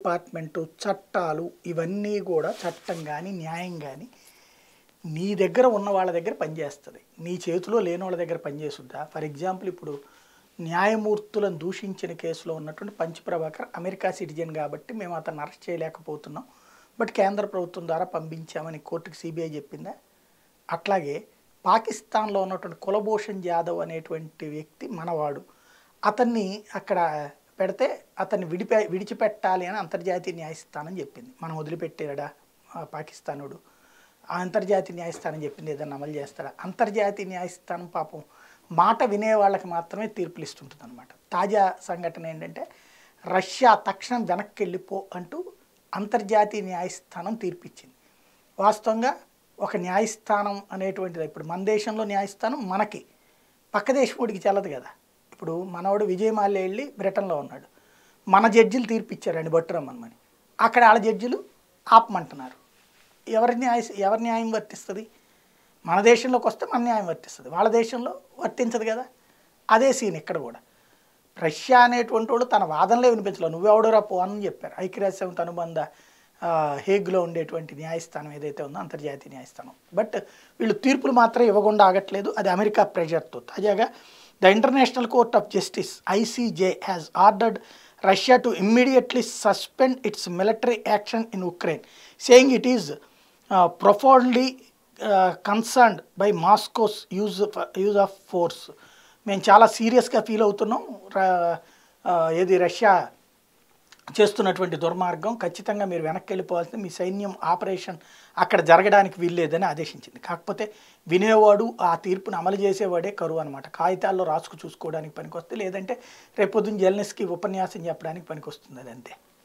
department చట్టాలు ఇవన్నీ కూడా చట్టం కానీ న్యాయం కానీ నీ దగ్గర ఉన్న వాళ్ళ దగ్గర పనిచేస్తుంది నీ చేతిలో లేని వాళ్ళ దగ్గర పనిచేస్తుందా ఫర్ ఎగ్జాంపుల్ ఇప్పుడు న్యాయమూర్తులను దూషించిన కేసులో ఉన్నటువంటి పంచ్ ప్రభాకర్ అమెరికా సిటిజన్ కాబట్టి మేము అతన్ని అరెస్ట్ చేయలేకపోతున్నాం బట్ కేంద్ర ప్రభుత్వం ద్వారా పంపించామని కోర్టుకి సిబిఐ చెప్పిందా అట్లాగే పాకిస్తాన్లో ఉన్నటువంటి కులభూషణ్ జాదవ్ అనేటువంటి వ్యక్తి మనవాడు అతన్ని అక్కడ పెడితే అతన్ని విడిపే విడిచిపెట్టాలి అని అంతర్జాతీయ న్యాయస్థానం చెప్పింది మనం వదిలిపెట్టాడా ఆ పాకిస్తానుడు ఆ అంతర్జాతీయ న్యాయస్థానం చెప్పింది ఏదైనా అమలు చేస్తారా అంతర్జాతీయ న్యాయస్థానం పాపం మాట వినే వాళ్ళకి మాత్రమే తీర్పులు ఇస్తుంటుంది అనమాట తాజా సంఘటన ఏంటంటే రష్యా తక్షణం వెనక్కి వెళ్ళిపో అంటూ అంతర్జాతీయ న్యాయస్థానం తీర్పిచ్చింది వాస్తవంగా ఒక న్యాయస్థానం అనేటువంటిది ఇప్పుడు మన దేశంలో న్యాయస్థానం మనకి పక్క దేశముడికి చెల్లదు కదా ఇప్పుడు మనవాడు విజయమాల్య వెళ్ళి బ్రిటన్లో ఉన్నాడు మన జడ్జిలు తీర్పిచ్చారండి బట్టురమ్మని అక్కడ వాళ్ళ జడ్జిలు ఆపమంటున్నారు ఎవరి న్యాయ ఎవరి న్యాయం వర్తిస్తుంది మన దేశంలోకి వస్తే మన న్యాయం వర్తిస్తుంది వాళ్ళ దేశంలో వర్తించదు కదా అదే సీన్ ఇక్కడ కూడా రష్యా అనేటువంటి వాడు తన వాదనలే వినిపించలేదు నువ్వెవడోరా పో అని చెప్పారు ఐక్యరాజ్య సమితి అనుబంధ ఆ, హేగ్లో ఉండేటువంటి న్యాయస్థానం ఏదైతే ఉందో అంతర్జాతీయ న్యాయస్థానం బట్ వీళ్ళు తీర్పులు మాత్రం ఇవ్వకుండా ఆగట్లేదు అది అమెరికా ప్రెషర్తో తాజాగా the International Court of Justice ICJ has ordered Russia to immediately suspend its military action in Ukraine saying it is profoundly concerned by Moscow's use use of force మేము చాలా సీరియస్గా ఫీల్ అవుతున్నాం ర- ఆ, ఏది రష్యా చేస్తున్నటువంటి దుర్మార్గం ఖచ్చితంగా మీరు వెనక్కి వెళ్ళిపోవాల్సింది మీ సైన్యం ఆపరేషన్ అక్కడ జరగడానికి వీల్లేదని ఆదేశించింది కాకపోతే వినేవాడు ఆ తీర్పును అమలు చేసేవాడే కరువు అనమాట కాగితాల్లో రాసుకు చూసుకోవడానికి పనికొస్తే లేదంటే రేపొద్దున జెల్నెస్కి ఉపన్యాసం చెప్పడానికి పనికొస్తుంది అది అంతే